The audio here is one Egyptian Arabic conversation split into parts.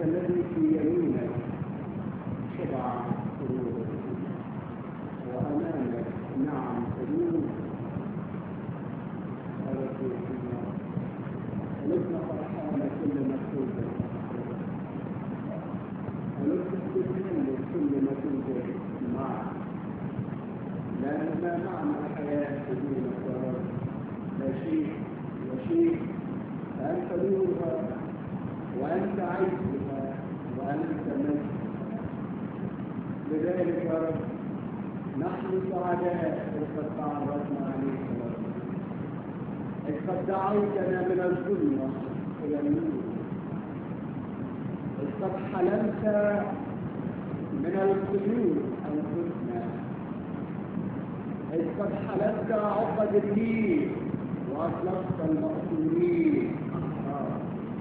الذي في يمينك شبع سرور وأمامك نعم سرور قلوبنا فرحانة كل مكتوب قلوبنا بتتمنى كل ما توجد معك لأن ما معنى الحياة بدون القرار لا شيء وشيء فأنت نورها وأنت عيشها وأنت مجد لذلك يا رب نحن سعداء وقد تعرفنا عليك يا رب إذ قد دعوتنا من الظلمة إلى النور إذ قد حلمت من القيود أنفسنا إذ قد حلمت عقد الدين وأطلقت المقتولين أحرار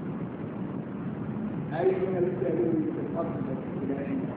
أيها الكريم بفضلك إلينا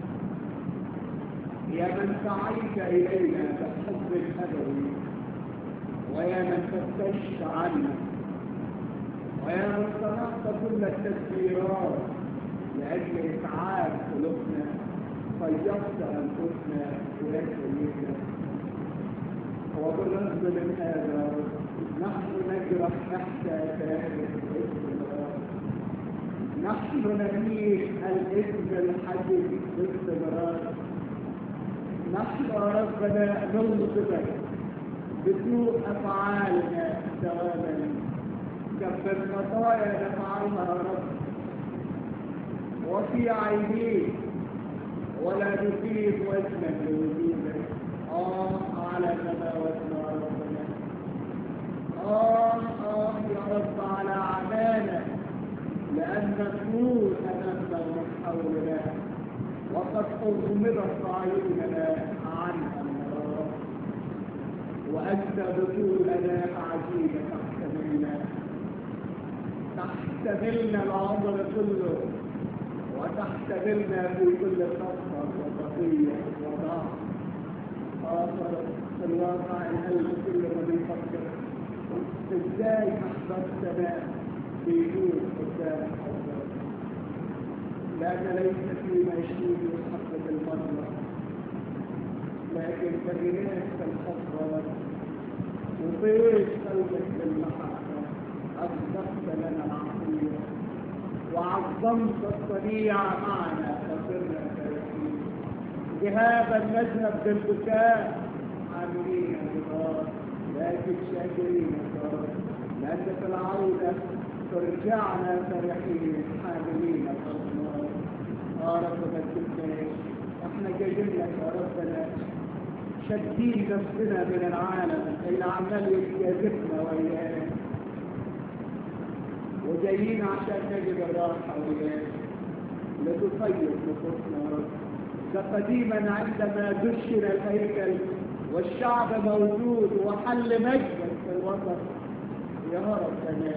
يا من سعيت إلينا بالحب الأبوي ويا من فتشت عنا ويا من صنعت كل التدبيرات لأجل إسعاد قلوبنا فيضت أنفسنا إلى سيدنا وبالرغم من هذا نحن نجرح تحت كاهل الاستمرار نحن نميل الاسم الحديث باستمرار نحن ربنا ننصبك بسوء افعالنا ثوابا كم الخطايا نفعلها رب وفي عينيك ولا نصيب وزنا لوجودك آه على سماواتنا ربنا آه آه يا رب على عمانا لأن النور أمامنا ومن حولنا وقد أغمضت أعيننا عنها النار وأنت بطولنا عجيبة تحتملنا تحتملنا العمر كله وتحتملنا في كل خطة وخطية وضعف آخر في الواقع القلب كل ما بيفكر ازاي أحببتنا بيدور قدام حضرتك لأن ليس فيما يشيد يحقق المرة لكن بغيناك الخطوة وطيش قلبك بالمحبة أصدقت لنا العقيدة وعظمت الصنيع معنا فصرنا فرحين بهذا المذهب بالبكاء عاملين الرضا لكن شاكرين الرضا لأن في العودة ترجعنا فرحين حاملين الأصنام يا رب ما تسيبناش احنا جايين لك يا ربنا شادين نفسنا من العالم اللي عمال يجازفنا وياك وجايين عشان نجد الراحة وياك لتصيد نفوسنا يا رب فقديما عندما دشن الهيكل والشعب موجود وحل مجدا في الوسط يا ربنا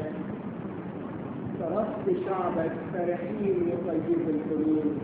تركت شعبك فرحين يطيب القلوب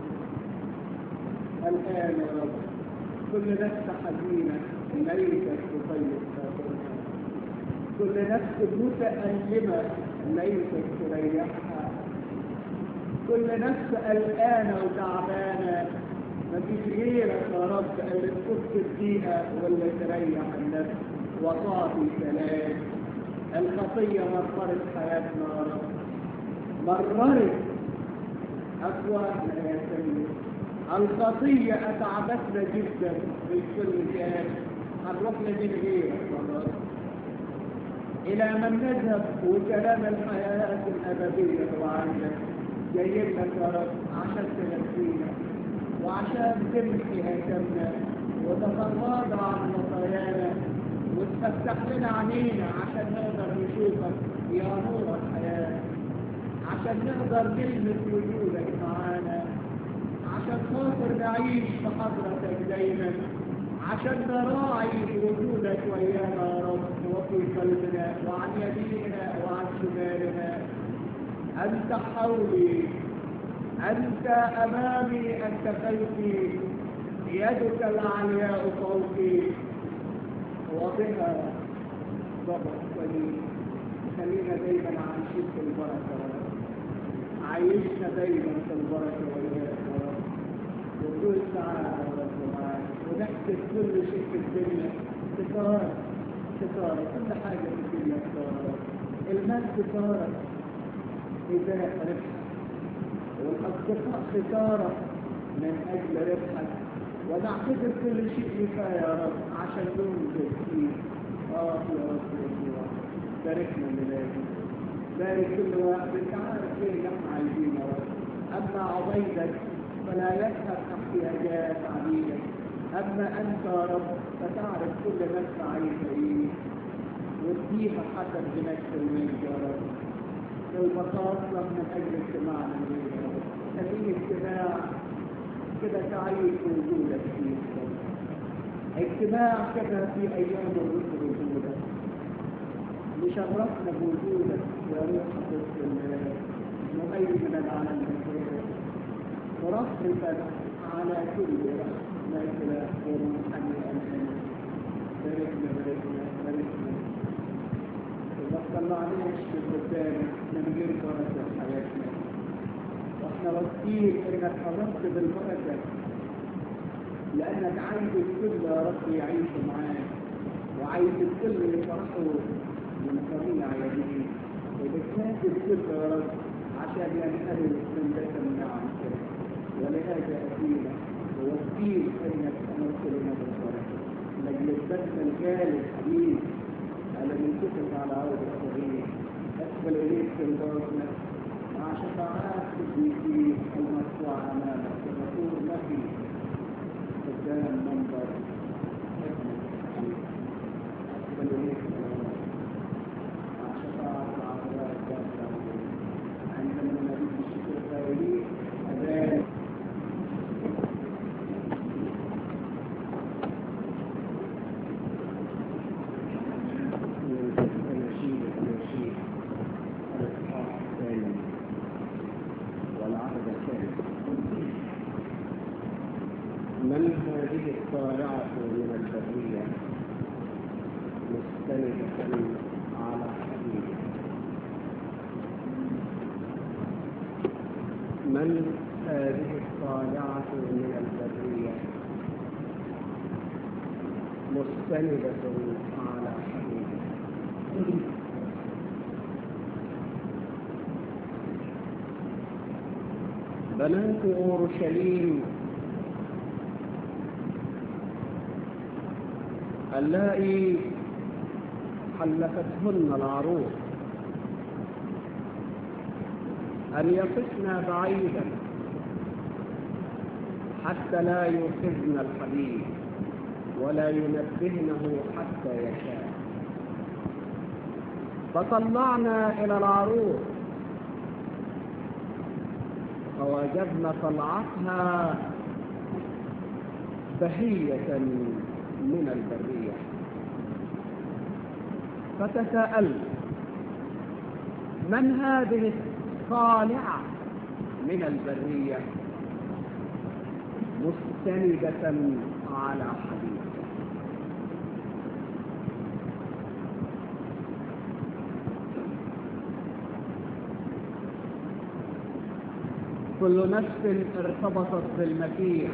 الآن يا رب كل نفس حزينة ليست تطيب خاطرها كل نفس متألمة ليست تريحها كل نفس قلقانة وتعبانة مفيش غيرك يا رب اللي تفك فيها واللي تريح النفس وتعطي سلام الخطية مررت حياتنا يا رب مررت أفواهنا يا سيدي الخطية أتعبتنا جدا في كل جهة هنروح لمن غيرك يا رب إلى من نذهب وكلام الحياة الأبدية وعنك جايين لك يا رب عشان تنسينا وعشان تمحي هيثمنا وتتغاضى عن خطايانا وتفتح لنا عينينا عشان نقدر نشوفك يا نور الحياة عشان نقدر نلمس وجودك معانا عشان خاطر نعيش في حضرتك دايما عشان نراعي وجودك ويانا يا رب وفي قلبنا وعن يميننا وعن شمالنا أنت حولي أنت أمامي أنت خلفي يدك العلياء فوقي وبها ضبط ولي خلينا دايما عايشين في البركة عايشنا دايما في البركة والهدى يا رب وكل سعادة يا رب معاك ونحسب كل شيء في الدنيا ستارة ستارة كل حاجة في الدنيا ستارة المال ستارة إذا ربحك والأصدقاء ستارة من أجل ربحك ونعتبر كل شيء كفاية يا رب عشان ننجز فيه آه يا رب يسوع باركنا لله بارك كل واحد انت عارف ايه اللي احنا عايزين يا رب اما عبيدك فلا يذهب احتياجات عبيدك اما انت يا رب فتعرف كل نفس عايزه ايه واديها حسب بنفس الملك يا رب المخاصة من اجل اجتماعنا الليل يا رب خليه اجتماع كده تعيش وجودك فيه اجتماع كده في ايام الرسل وجودك نشرفنا بوجودك يا روح قدس مهيمن العالم الخير ورحمتك على كل رحمة وروحني الآن باركنا باركنا باركنا وما طلعناش في قدامك من غير بركة في حياتنا واحنا واثقين انك حرمت بالبركة لانك عايز الكل يا رب يعيشوا معاك وعايز الكل يفرحوا من طبيعة يديه وبالذات الكل يا رب عشان ينهروا من ذات النعم ولهذا أتينا ووكيل أنك أمرت لنا بالبركة لأجل الدم الغالي الحبيب على من كتب على عود الصغير أقبل إليك في البركة مع شفاعات الديكين المرفوع أمامك ونقول لك قدام منبر ابنك الحبيب أقبل إليك في البركة عندما النبي الشكر الخيري أذان من هذه الطالعة من البرية مستندة على حبيبه من هذه الطالعة من البرية مستندة على حبيبه بنات أورشليم اللائي حلفتهن العروس أن يقفن بعيدا حتى لا يوقظن الحبيب ولا ينبهنه حتى يشاء فطلعنا إلى العروس فوجدنا طلعتها بهية من البرية فتساءلت من هذه الصالعة من البرية مستندة على حديث كل نفس ارتبطت بالمسيح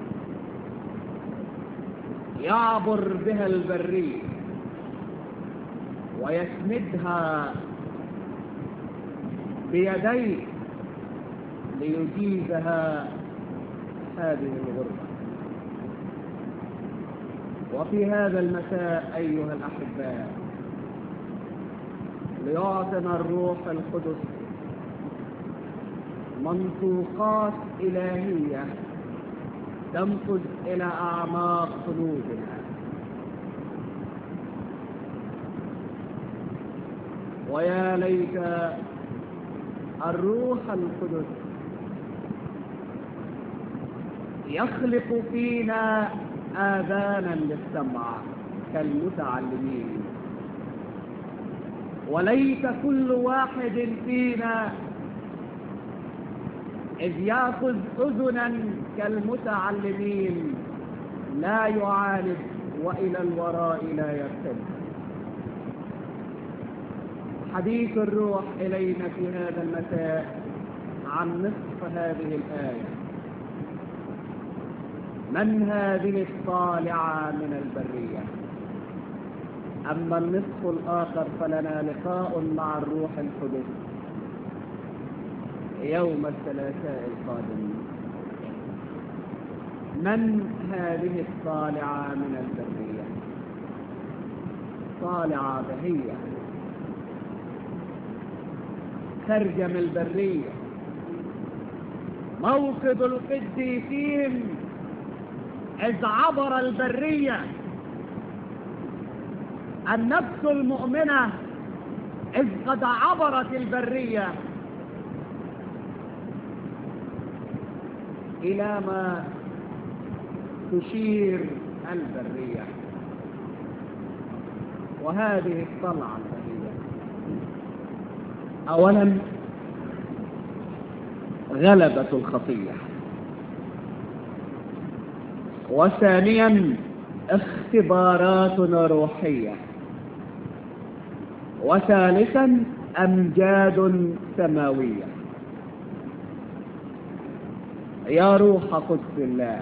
يعبر بها البرية ويسندها بيديه ليجيزها هذه الغربة وفي هذا المساء أيها الأحباء ليعطنا الروح القدس منطوقات إلهية تنفذ إلى أعماق قلوبنا ويا ليت الروح القدس يخلق فينا آذانا للسمع كالمتعلمين وليت كل واحد فينا إذ يأخذ أذنا كالمتعلمين لا يعاند وإلى الوراء لا يرتد حديث الروح إلينا في هذا المساء عن نصف هذه الآية من هذه الطالعة من البرية أما النصف الآخر فلنا لقاء مع الروح القدس يوم الثلاثاء القادم من هذه الطالعة من البرية طالعة بهية ترجم البرية موقد القديسين إذ عبر البرية النفس المؤمنة إذ قد عبرت البرية إلى ما تشير البرية وهذه الطلعة البرية أولا غلبة الخطية وثانيا اختبارات روحية وثالثا أمجاد سماوية يا روح قدس الله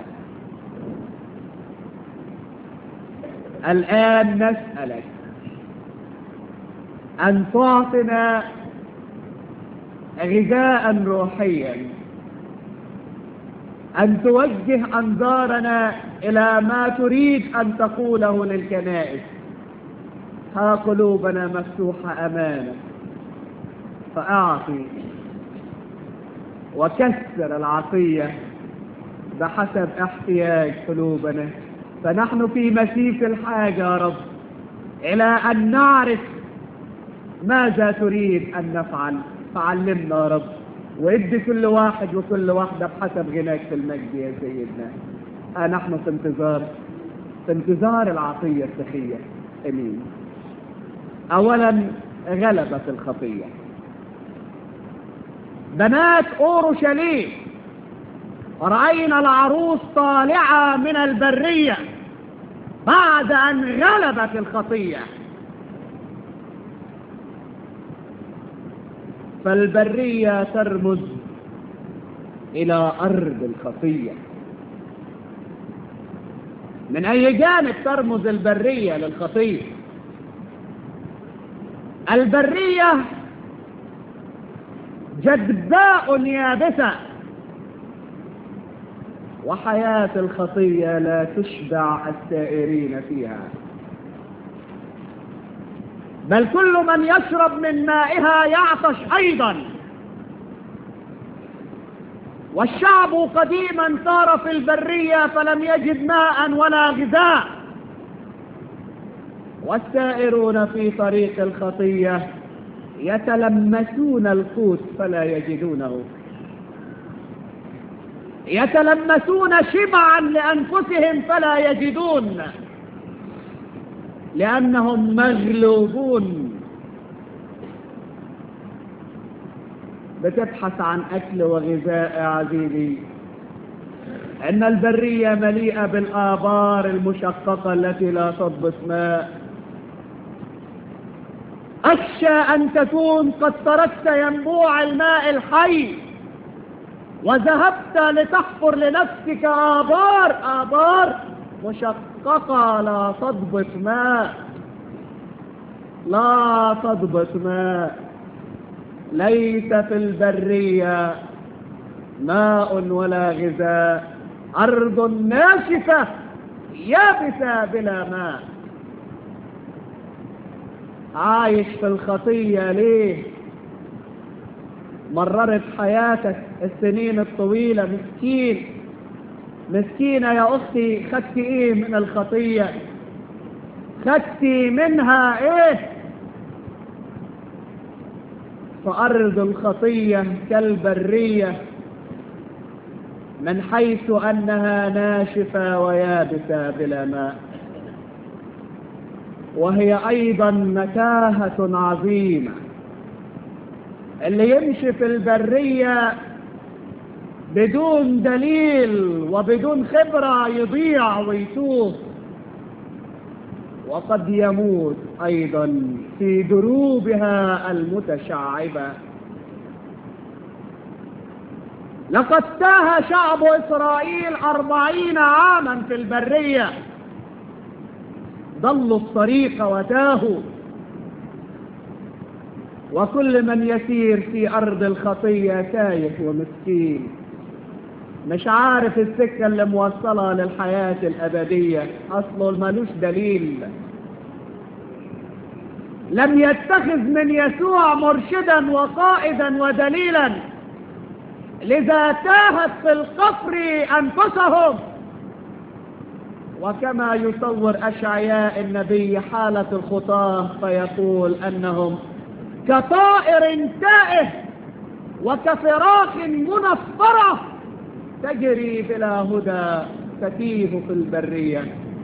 الآن نسألك أن تعطنا غذاء روحيا أن توجه أنظارنا إلى ما تريد أن تقوله للكنائس ها قلوبنا مفتوحة أمامك فأعطي وكسر العطية بحسب احتياج قلوبنا فنحن في مسيس الحاجة يا رب إلى أن نعرف ماذا تريد أن نفعل فعلمنا يا رب وادي كل واحد وكل واحدة بحسب غناك في المجد يا سيدنا ها نحن في انتظار في انتظار العطية السخية امين اولا غلبة الخطية بنات اورشليم رأينا العروس طالعة من البرية بعد ان غلبت الخطيه فالبرية ترمز إلى أرض الخطية من أي جانب ترمز البرية للخطية البرية جدباء يابسة وحياة الخطية لا تشبع السائرين فيها بل كل من يشرب من مائها يعطش أيضا والشعب قديما صار في البرية فلم يجد ماء ولا غذاء والسائرون في طريق الخطية يتلمسون القوت فلا يجدونه يتلمسون شبعا لأنفسهم فلا يجدون لأنهم مغلوبون بتبحث عن أكل وغذاء عزيزي إن البرية مليئة بالآبار المشققة التي لا تضبط ماء أخشى أن تكون قد تركت ينبوع الماء الحي وذهبت لتحفر لنفسك آبار آبار مشققة لا تضبط ماء لا تضبط ماء ليس في البرية ماء ولا غذاء أرض ناشفة يابسة بلا ماء عايش في الخطية ليه مررت حياتك السنين الطويلة مسكين مسكينة يا أختي خدتي إيه من الخطية خدتي منها إيه فأرض الخطية كالبرية من حيث أنها ناشفة ويابسة بلا ماء وهي أيضا متاهة عظيمة اللي يمشي في البرية بدون دليل وبدون خبرة يضيع ويتوه وقد يموت أيضا في دروبها المتشعبة لقد تاه شعب إسرائيل أربعين عاما في البرية ضلوا الطريق وتاهوا وكل من يسير في أرض الخطية تايه ومسكين مش عارف السكة اللي موصلة للحياة الأبدية أصله ملوش دليل لم يتخذ من يسوع مرشدا وقائدا ودليلا لذا تاهت في القفر أنفسهم وكما يصور أشعياء النبي حالة الخطاة فيقول أنهم كطائر تائه وكفراخ منفرة تجري بلا هدى تتيه في البرية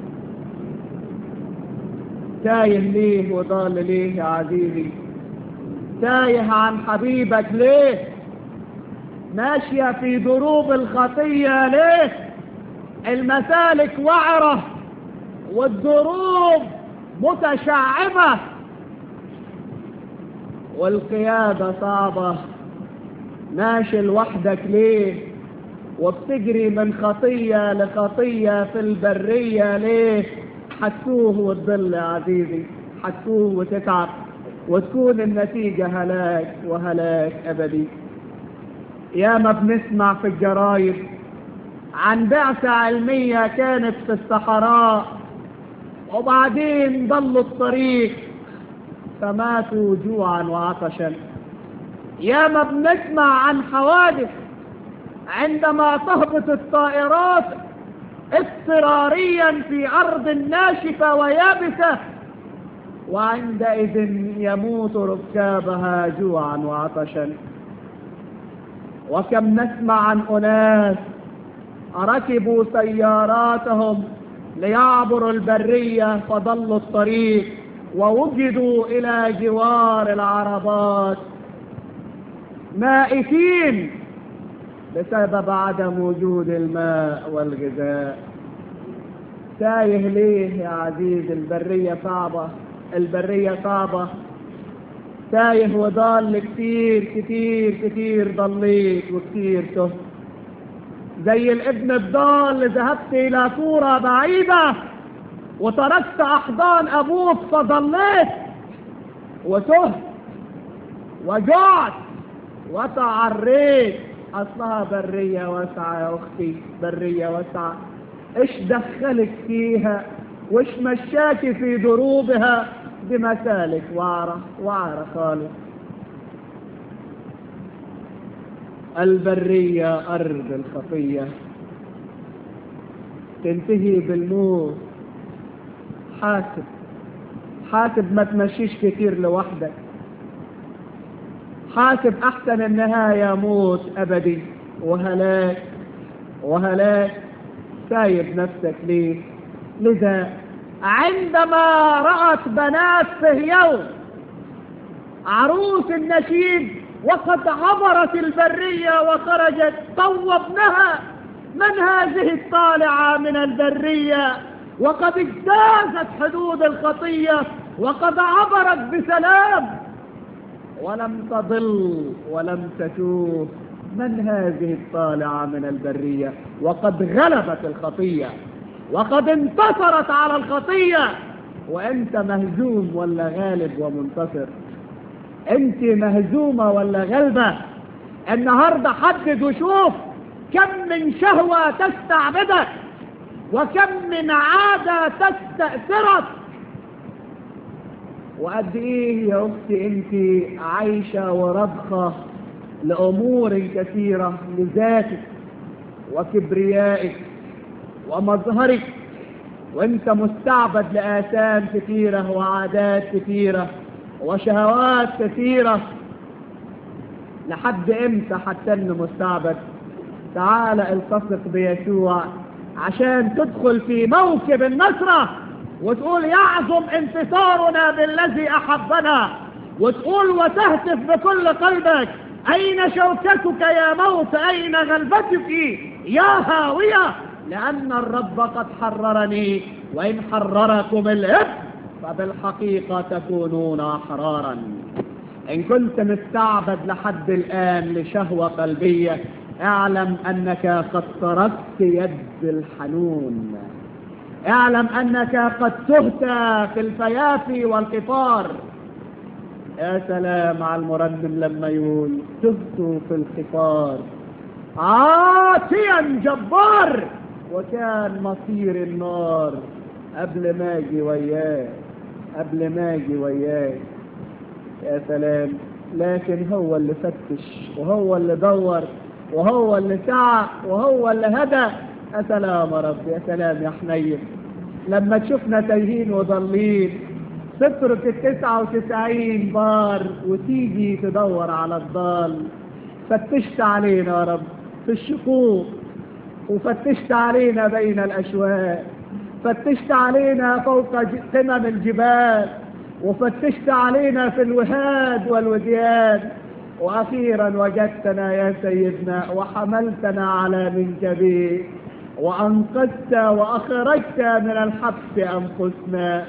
تايه ليه وضال ليه يا عزيزي تايه عن حبيبك ليه ماشية في دروب الخطية ليه المسالك وعرة والدروب متشعبة والقيادة صعبة ماشي لوحدك ليه وبتجري من خطية لخطية في البرية ليه حتوه وتضل يا عزيزي حتوه وتتعب وتكون النتيجة هلاك وهلاك أبدي يا ما بنسمع في الجرايد عن بعثة علمية كانت في الصحراء وبعدين ضلوا الطريق فماتوا جوعا وعطشا يا ما بنسمع عن حوادث عندما تهبط الطائرات اضطراريا في أرض ناشفة ويابسة وعندئذ يموت ركابها جوعا وعطشا وكم نسمع عن أناس ركبوا سياراتهم ليعبروا البرية فضلوا الطريق ووجدوا إلى جوار العربات مائتين بسبب عدم وجود الماء والغذاء تايه ليه يا عزيز البرية صعبة البرية صعبة تايه وضال كتير كتير كتير ضليت وكتير تهت زي الابن الضال ذهبت إلى كورة بعيدة وتركت أحضان أبوك فضليت وتهت وجعت وتعريت أصلها برية واسعة يا أختي برية واسعة إيش دخلك فيها وإيش مشاكي في دروبها بمسالك وعرة وعرة خالص البرية أرض الخطية تنتهي بالموت حاسب حاسب ما تمشيش كتير لوحدك حاسب أحسن النهاية موت أبدي وهلاك وهلاك سايب نفسك ليه لذا عندما رأت بنات صهيون عروس النشيد وقد عبرت البرية وخرجت طوبنها من هذه الطالعة من البرية وقد اجتازت حدود الخطية وقد عبرت بسلام ولم تضل ولم تشوف من هذه الطالعة من البرية وقد غلبت الخطية وقد انتصرت على الخطية وانت مهزوم ولا غالب ومنتصر انت مهزومة ولا غلبة النهاردة حدد وشوف كم من شهوة تستعبدك وكم من عادة تستأثرك وقد ايه يا اختي انت عايشة ورضخة لامور كثيرة لذاتك وكبريائك ومظهرك وانت مستعبد لآثام كثيرة وعادات كثيرة وشهوات كثيرة لحد امتى حتى مستعبد تعال التصق بيسوع عشان تدخل في موكب النصرة وتقول يعظم انتصارنا بالذي أحبنا وتقول وتهتف بكل قلبك أين شوكتك يا موت أين غلبتك يا هاوية لأن الرب قد حررني وإن حرركم الإب فبالحقيقة تكونون أحرارا إن كنت مستعبد لحد الآن لشهوة قلبية اعلم انك قد تركت يد الحنون اعلم انك قد تهت في الفيافي والقطار يا سلام على المرنم لما يقول تهت في القطار عاتيا جبار وكان مصير النار قبل ما اجي وياك قبل ما اجي وياك يا سلام لكن هو اللي فتش وهو اللي دور وهو اللي سعى وهو اللي هدى يا سلام يا رب يا سلام يا حنين لما تشوفنا تايهين وضالين تترك التسعة وتسعين بار وتيجي تدور على الضال فتشت علينا يا رب في الشقوق وفتشت علينا بين الأشواق فتشت علينا فوق قمم الجبال وفتشت علينا في الوهاد والوديان وأخيرا وجدتنا يا سيدنا وحملتنا على منكبيك وأنقذت وأخرجت من الحبس أنفسنا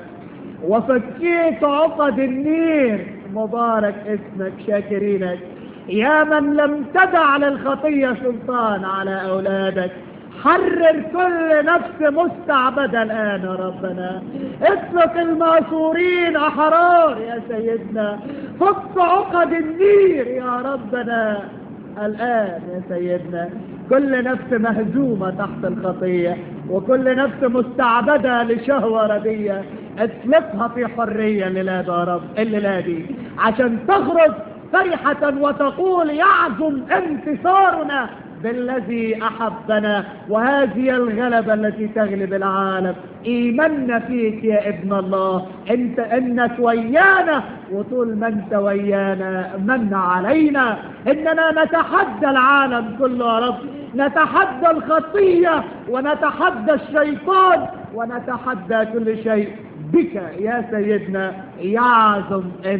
وفكيت عقد النير مبارك اسمك شاكرينك يا من لم تدع للخطية سلطان على أولادك حرر كل نفس مستعبدة الآن يا ربنا اطلق الماسورين أحرار يا سيدنا فك عقد النير يا ربنا الآن يا سيدنا كل نفس مهزومة تحت الخطية وكل نفس مستعبدة لشهوة ردية اطلقها في حرية للاد يا رب الليلة دي عشان تخرج فرحة وتقول يعظم انتصارنا بالذي أحبنا وهذه الغلبة التي تغلب العالم إيماننا فيك يا ابن الله انت انك ويانا وطول ما انت ويانا من علينا اننا نتحدى العالم كله يا رب نتحدى الخطية ونتحدى الشيطان ونتحدى كل شيء بك يا سيدنا يعظم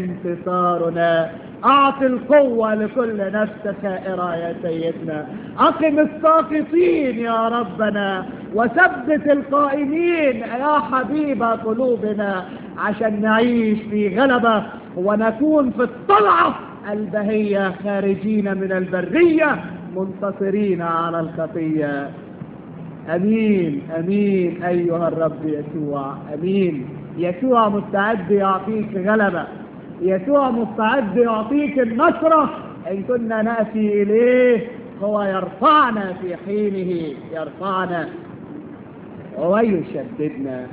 انتصارنا اعطي القوة لكل نفس خائرة يا سيدنا اقم الساقطين يا ربنا وثبت القائمين يا حبيب قلوبنا عشان نعيش في غلبة ونكون في الطلعة البهية خارجين من البرية منتصرين على الخطية امين امين ايها الرب يسوع امين يسوع مستعد يعطيك غلبة يسوع مستعد يعطيك النصرة ان كنا نأتي اليه هو يرفعنا في حينه يرفعنا ويشددنا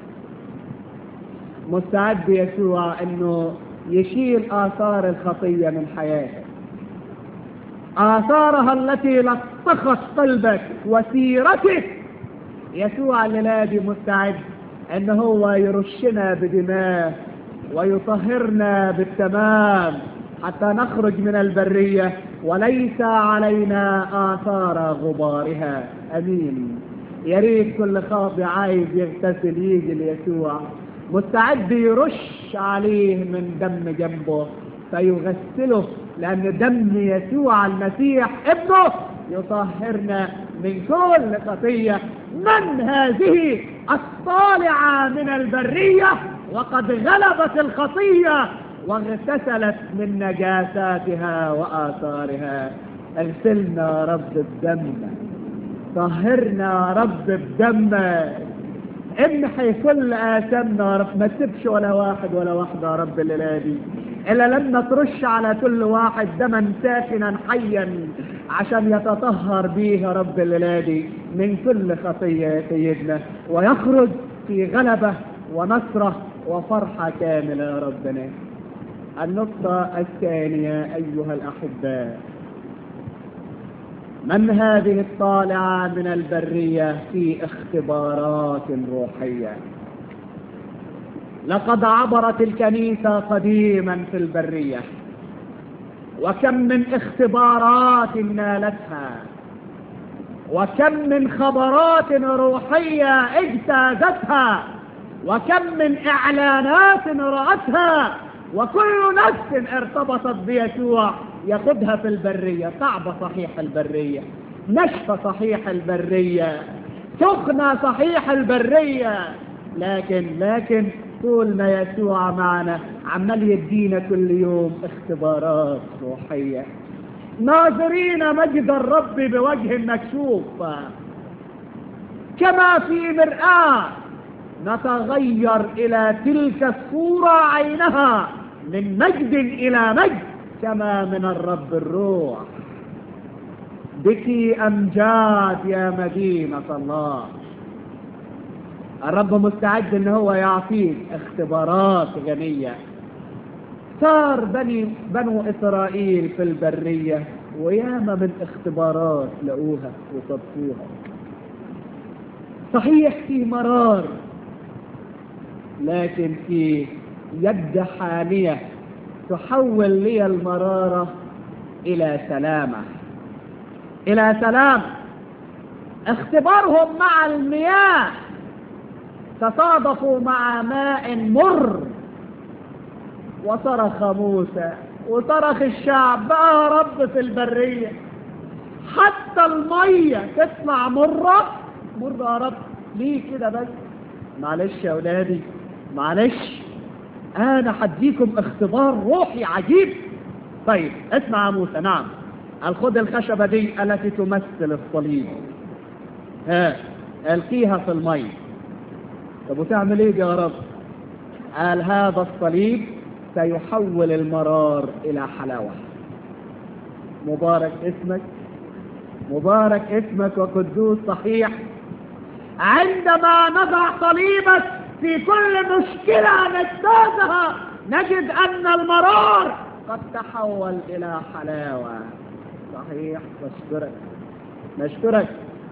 مستعد يسوع انه يشيل اثار الخطية من حياتك آثارها التي لطخت قلبك وسيرتك يسوع الليلة مستعد ان هو يرشنا بدماء ويطهرنا بالتمام حتى نخرج من البرية وليس علينا آثار غبارها أمين يا ريت كل خاطئ عايز يغتسل يجي ليسوع مستعد يرش عليه من دم جنبه فيغسله لأن دم يسوع المسيح ابنه يطهرنا من كل خطية من هذه الطالعة من البرية وقد غلبت الخطية واغتسلت من نجاساتها وآثارها اغسلنا يا رب بدم طهرنا يا رب بدمك امحي كل آثامنا يا رب ما تسيبش ولا واحد ولا واحدة يا رب الليلة دي إلا لما ترش على كل واحد دما ساخنا حيا عشان يتطهر به يا رب الليلة دي من كل خطية يا سيدنا ويخرج في غلبة ونصرة وفرحة كاملة يا ربنا النقطة الثانية أيها الأحباء من هذه الطالعة من البرية في اختبارات روحية لقد عبرت الكنيسة قديما في البرية وكم من اختبارات نالتها وكم من خبرات روحية اجتازتها وكم من اعلانات رأتها وكل نفس ارتبطت بيسوع ياخدها في البرية صعبة صحيح البرية نشفة صحيح البرية سخنة صحيح البرية لكن لكن طول ما يسوع معنا عمال يدينا كل يوم اختبارات روحية ناظرين مجد الرب بوجه مكشوف كما في مرآة نتغير إلى تلك الصورة عينها من مجد إلى مجد كما من الرب الروح بك أمجاد يا مدينة الله الرب مستعد ان هو يعطيك اختبارات غنية صار بني بنو اسرائيل في البرية وياما من اختبارات لقوها وصدفوها صحيح في مرار لكن في يد حانية تحول لي المرارة إلى سلامة إلى سلام اختبارهم مع المياه تصادفوا مع ماء مر وصرخ موسى وصرخ الشعب بقى يا رب في البرية حتى المية تطلع مرة مرة يا رب ليه كده بس معلش يا أولادي معلش أنا هديكم اختبار روحي عجيب طيب اسمع يا موسى نعم الخد الخشبة دي التي تمثل الصليب ها القيها في المي طب وتعمل ايه يا رب قال هذا الصليب سيحول المرار الى حلاوة مبارك اسمك مبارك اسمك وقدوس صحيح عندما نضع صليبك في كل مشكلة نجتازها نجد أن المرار قد تحول إلى حلاوة صحيح نشكرك نشكرك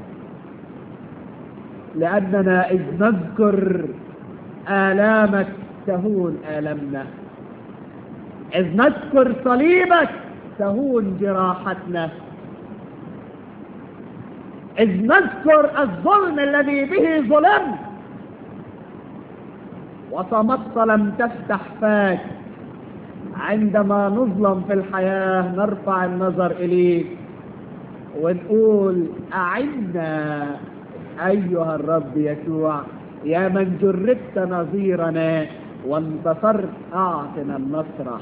لأننا إذ نذكر آلامك تهون آلامنا إذ نذكر صليبك تهون جراحتنا إذ نذكر الظلم الذي به ظلمت وصمت لم تفتح فاك عندما نظلم في الحياة نرفع النظر إليك ونقول أعنا أيها الرب يسوع يا من جربت نظيرنا وانتصرت أعطنا النصرة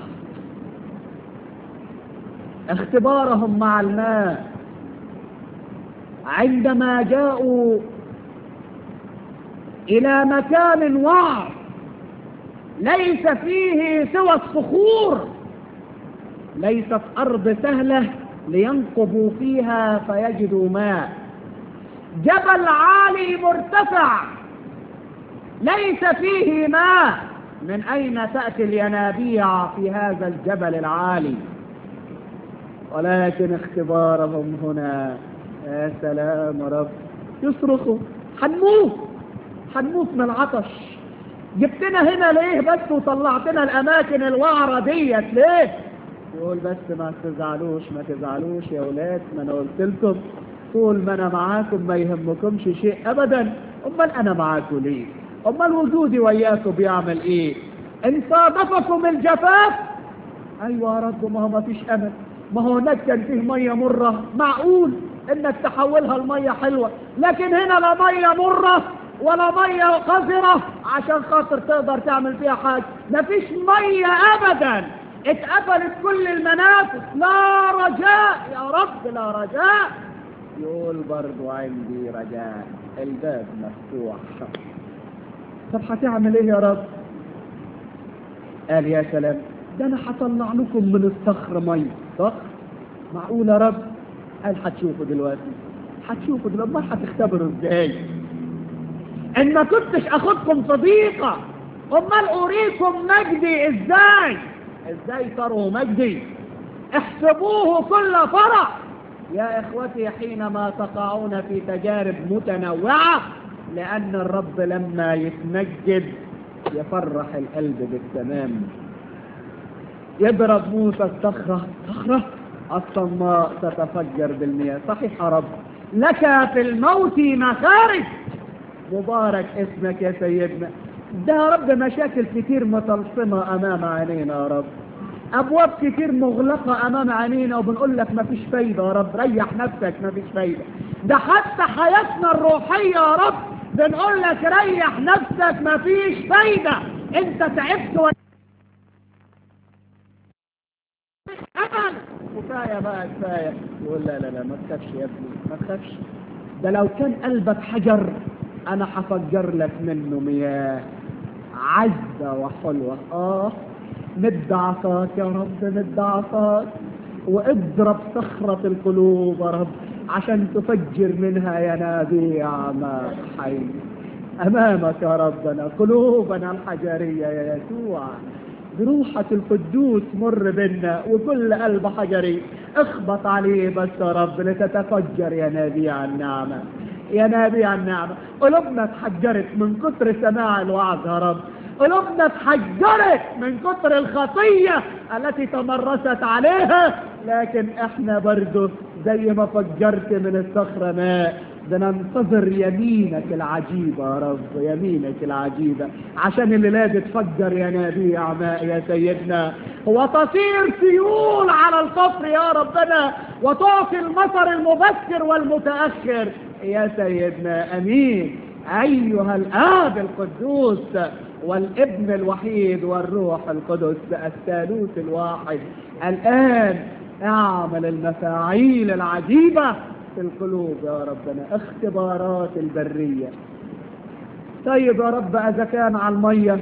اختبارهم مع الماء عندما جاءوا إلى مكان وعر ليس فيه سوى الصخور ليست أرض سهلة لينقبوا فيها فيجدوا ماء جبل عالي مرتفع ليس فيه ماء من أين تأتي الينابيع في هذا الجبل العالي ولكن اختبارهم هنا يا سلام يا رب يصرخوا حنموت حنموت من العطش جبتنا هنا ليه بس وطلعتنا الأماكن الوعرة ديت ليه يقول بس ما تزعلوش ما تزعلوش يا ولاد ما أنا قلت لكم طول ما أنا معاكم ما يهمكمش شيء أبدا أمال أنا معاكم ليه أمال وجودي وياكم بيعمل إيه إن صادفكم الجفاف أيوة يا رب ما هو ما فيش أمل ما هو هناك كان فيه مية مرة معقول إنك تحولها لمية حلوة لكن هنا لا مية مرة ولا مية قذرة عشان خاطر تقدر تعمل فيها حاجة مفيش مية أبدا اتقفلت كل المنافذ لا رجاء يا رب لا رجاء يقول برضو عندي رجاء الباب مفتوح طب هتعمل ايه يا رب قال يا سلام ده انا هطلع لكم من الصخر ميه صخر معقول يا رب قال هتشوفوا دلوقتي هتشوفوا دلوقتي ما هتختبروا ازاي ان ما كنتش اخدكم صديقة امال اريكم مجدي ازاي ازاي تروا مجدي احسبوه كل فرح يا اخوتي حينما تقعون في تجارب متنوعة لان الرب لما يتمجد يفرح القلب بالتمام يضرب موسى الصخرة صخرة الصماء تتفجر بالمياه صحيح يا رب لك في الموت مخارج مبارك اسمك يا سيدنا ده يا رب مشاكل كتير متلصمة أمام عينينا يا رب أبواب كتير مغلقة أمام عينينا وبنقول لك مفيش فايدة يا رب ريح نفسك مفيش فايدة ده حتى حياتنا الروحية يا رب بنقول لك ريح نفسك مفيش فايدة انت تعبت و... أمل وفعلا كفايه بقى كفايه يقول لا لا لا ما تخافش يا ابني ما تخافش ده لو كان قلبك حجر انا هفجر لك منه مياه عذبه وحلوه اه مد عصاك يا رب مد عصاك واضرب صخرة القلوب يا رب عشان تفجر منها ينابيع ماء حي أمامك يا ربنا قلوبنا الحجرية يا يسوع بروحك القدوس مر بنا وكل قلب حجري اخبط عليه بس يا رب لتتفجر ينابيع النعمة ينابيع النعمة قلوبنا اتحجرت من كتر سماع الوعظ يا رب قلوبنا اتحجرت من كتر الخطية التي تمرست عليها لكن احنا برضو زي ما فجرت من الصخرة ماء بننتظر يمينك العجيبة يا رب يمينك العجيبة عشان الليلة دي تفجر ينابيع ماء يا سيدنا وتصير سيول على القفر يا ربنا وتعطي المطر المبكر والمتأخر يا سيدنا أمين أيها الآب القدوس والابن الوحيد والروح القدس الثالوث الواحد الآن اعمل المفاعيل العجيبة في القلوب يا ربنا اختبارات البرية طيب يا رب إذا كان على المية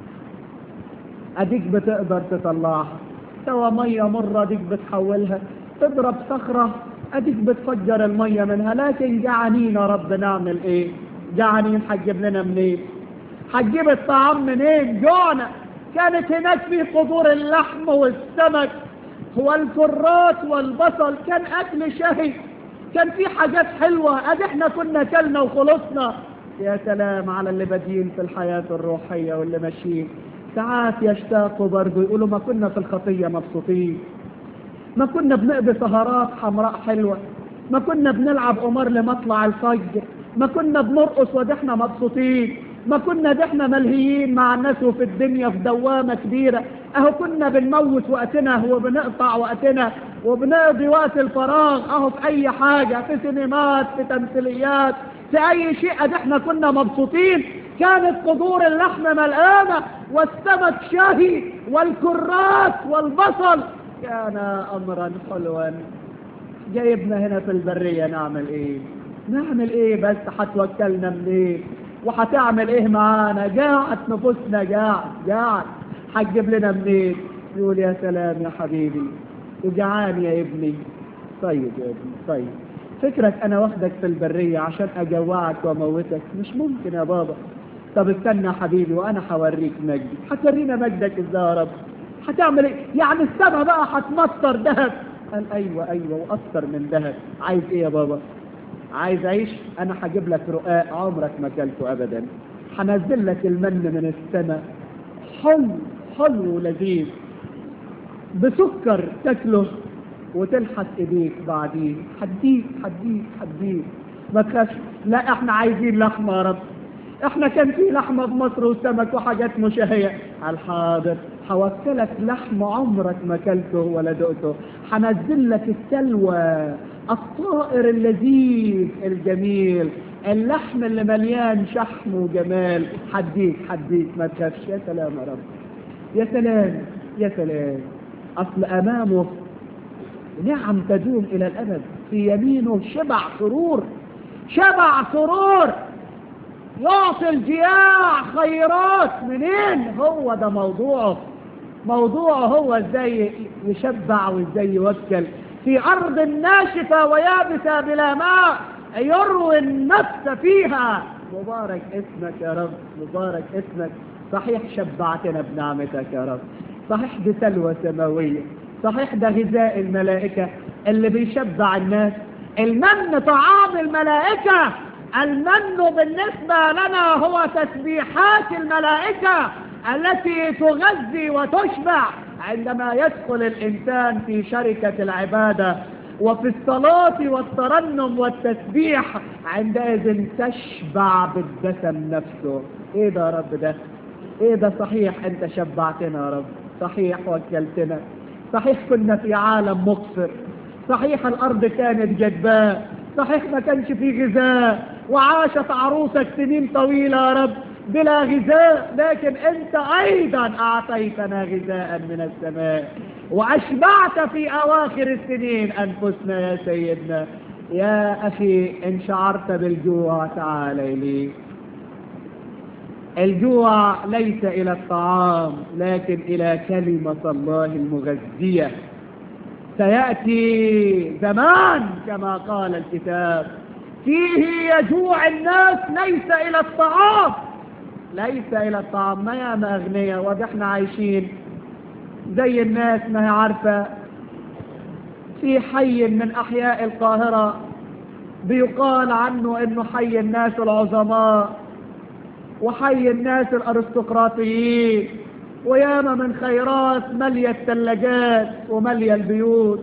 أديك بتقدر تطلعها سوى مية مرة أديك بتحولها تضرب صخرة أديك بتفجر المية منها لكن جعانين يا رب نعمل إيه جعانين حجب لنا منين هتجيب الطعام منين جوعنا كانت هناك في قدور اللحم والسمك والكرات والبصل كان اكل شهي كان في حاجات حلوة ادي احنا كنا كلنا وخلصنا يا سلام على اللي بادين في الحياة الروحية واللي ماشيين ساعات يشتاقوا برضه يقولوا ما كنا في الخطية مبسوطين ما كنا بنقضي سهرات حمراء حلوة ما كنا بنلعب قمار لمطلع الفجر ما كنا بنرقص ودحنا مبسوطين ما كنا دحنا ملهيين مع الناس وفي الدنيا في دوامة كبيرة اهو كنا بنموت وقتنا وبنقطع وقتنا وبنقضي وقت الفراغ اهو في اي حاجة في سينمات في تمثيليات في اي شيء ادي احنا كنا مبسوطين كانت قدور اللحم ملقانة والسمك شهي والكرات والبصل كان امرا حلوا جايبنا هنا في البرية نعمل ايه نعمل ايه بس هتوكلنا منين وهتعمل ايه معانا جاعت نفوسنا جاعت جاعت هتجيب لنا منين يقول يا سلام يا حبيبي وجعان يا ابني طيب يا ابني طيب فكرك انا واخدك في البرية عشان اجوعك واموتك مش ممكن يا بابا طب استنى يا حبيبي وانا هوريك مجدي هتورينا مجدك ازاي يا رب هتعمل ايه يعني السما بقى هتمطر ذهب قال ايوه ايوه واكثر من ذهب عايز ايه يا بابا عايز عيش انا هجيب لك رقاق عمرك ما اكلته ابدا هنزل لك المن من السماء حلو حلو ولذيذ بسكر تاكله وتلحس ايديك بعديه حديك حديك حديك ما تخافش لا احنا عايزين لحمه يا رب احنا كان في لحمه في مصر وسمك وحاجات مشهيه الحاضر هوكلك لحم عمرك ما اكلته ولا دقته هنزل لك السلوى الطائر اللذيذ الجميل اللحم اللي مليان شحم وجمال حديك حديك ما تخافش يا سلام يا رب يا سلام يا سلام اصل امامه نعم تدوم الى الابد في يمينه شبع سرور شبع سرور يعطي الجياع خيرات منين هو ده موضوعه موضوعه هو ازاي يشبع وازاي يوكل في أرض ناشفة ويابسة بلا ماء يروي النفس فيها مبارك اسمك يا رب مبارك اسمك صحيح شبعتنا بنعمتك يا رب صحيح دي سلوى سماوية صحيح ده غذاء الملائكة اللي بيشبع الناس المن طعام الملائكة المن بالنسبة لنا هو تسبيحات الملائكة التي تغذي وتشبع عندما يدخل الإنسان في شركة العبادة وفي الصلاة والترنم والتسبيح عندئذ تشبع بالدسم نفسه ايه ده يا رب ده ايه ده صحيح انت شبعتنا يا رب صحيح وكلتنا صحيح كنا في عالم مقصر صحيح الارض كانت جدباء صحيح ما كانش في غذاء وعاشت عروسك سنين طويلة يا رب بلا غذاء لكن انت ايضا اعطيتنا غذاء من السماء وأشبعت في أواخر السنين أنفسنا يا سيدنا يا أخي إن شعرت بالجوع تعال إلي الجوع ليس إلى الطعام لكن إلى كلمة الله المغذية سيأتي زمان كما قال الكتاب فيه يجوع الناس ليس إلى الطعام ليس إلى الطعام ما يا ما أغنياء وإحنا عايشين زي الناس ما هي عارفة في حي من أحياء القاهرة بيقال عنه إنه حي الناس العظماء وحي الناس الأرستقراطيين وياما من خيرات مليا الثلاجات ومليا البيوت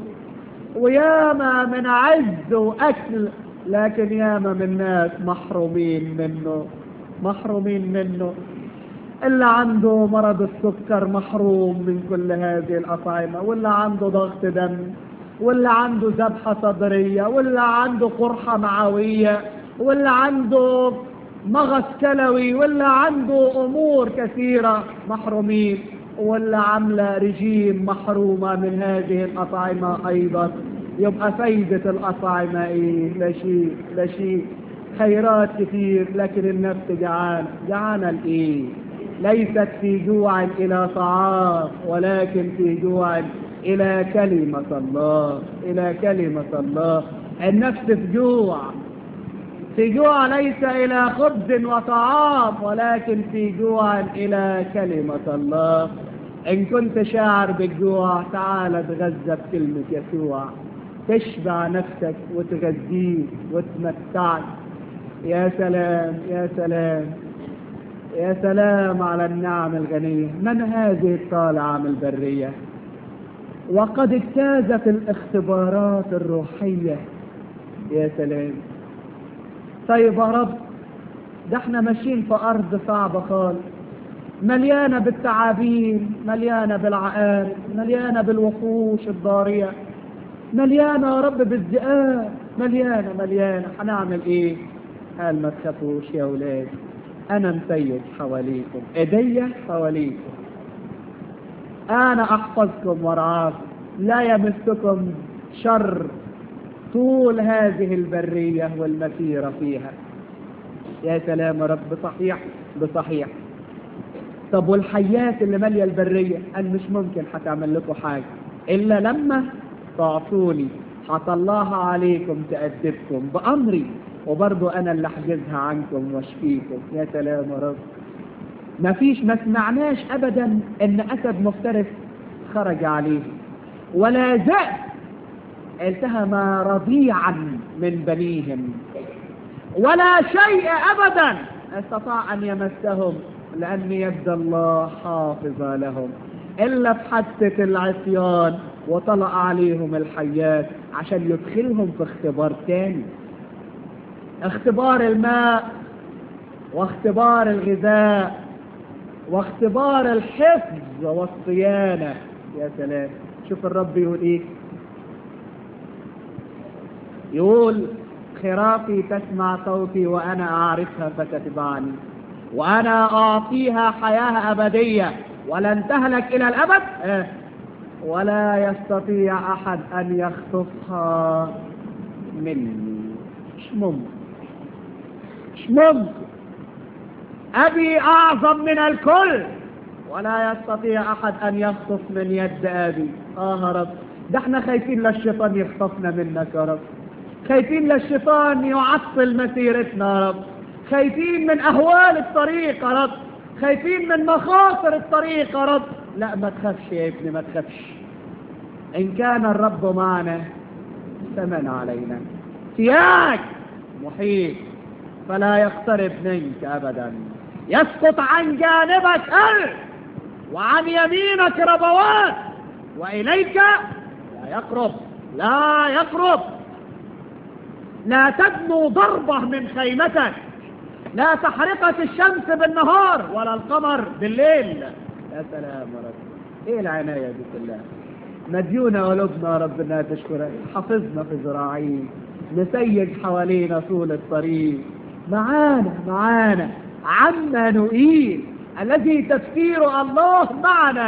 وياما من عز وأكل لكن ياما من ناس محرومين منه محرومين منه اللي عنده مرض السكر محروم من كل هذه الأطعمة واللي عنده ضغط دم واللي عنده ذبحة صدرية واللي عنده قرحة معوية واللي عنده مغص كلوي واللي عنده أمور كثيرة محرومين واللي عاملة رجيم محرومة من هذه الأطعمة أيضا يبقى فايدة الأطعمة إيه لا شيء لا شيء خيرات كثير لكن النفس جعانة جعانة لإيه ليست في جوع إلى طعام ولكن في جوع إلى كلمة الله إلى كلمة الله النفس في جوع في جوع ليس إلى خبز وطعام ولكن في جوع إلى كلمة الله إن كنت شاعر بالجوع تعال اتغذى بكلمة يسوع تشبع نفسك وتغذيك وتمتعك يا سلام يا سلام يا سلام على النعم الغنية من هذه الطالعة من البرية وقد اجتازت الاختبارات الروحية يا سلام طيب يا رب ده احنا ماشيين في ارض صعبة خالص مليانة بالتعابين مليانة بالعقارب مليانة بالوحوش الضارية مليانة يا رب بالذئاب مليانة مليانة هنعمل ايه قال ما تخافوش يا ولاد انا مسيد حواليكم ايديا حواليكم انا احفظكم وارعاكم لا يمسكم شر طول هذه البرية والمسيرة فيها يا سلام يا رب بصحيح بصحيح طب والحيات اللي مالية البرية قال مش ممكن هتعمل لكم حاجة إلا لما تعطوني هطلعها عليكم تأدبكم بأمري وبرضو أنا اللي أحجزها عنكم واشفيكم يا سلام يا رب ما فيش ما سمعناش أبدا إن أسد مفترس خرج عليه ولا ذئب التهم رضيعا من بنيهم ولا شيء أبدا استطاع أن يمسهم لأن يد الله حافظة لهم إلا في حادثة العصيان وطلع عليهم الحيات عشان يدخلهم في اختبار تاني اختبار الماء واختبار الغذاء واختبار الحفظ والصيانة يا سلام شوف الرب يقول ايه يقول خرافي تسمع صوتي وأنا أعرفها فتتبعني وأنا أعطيها حياة أبدية ولن تهلك إلى الأبد آه. ولا يستطيع أحد أن يخطفها مني مش ممكن مش ممكن أبي أعظم من الكل ولا يستطيع أحد أن يخطف من يد أبي آه رب ده احنا خايفين للشيطان يخطفنا منك يا رب خايفين للشيطان يعطل مسيرتنا يا رب خايفين من أهوال الطريق يا رب خايفين من مخاطر الطريق يا رب لا ما تخافش يا ابني ما تخافش إن كان الرب معنا فمن علينا سياج محيط فلا يقترب منك أبدا يسقط عن جانبك ألف وعن يمينك ربوات وإليك لا يقرب لا يقرب لا تدنو ضربة من خيمتك لا تحرقك الشمس بالنهار ولا القمر بالليل يا سلام يا رب ايه العناية دي كلها مديونة قلوبنا ربنا تشكرك حفظنا في ذراعيك نسيج حوالينا طول الطريق معانا معانا عما نؤيل الذي تفكير الله معنا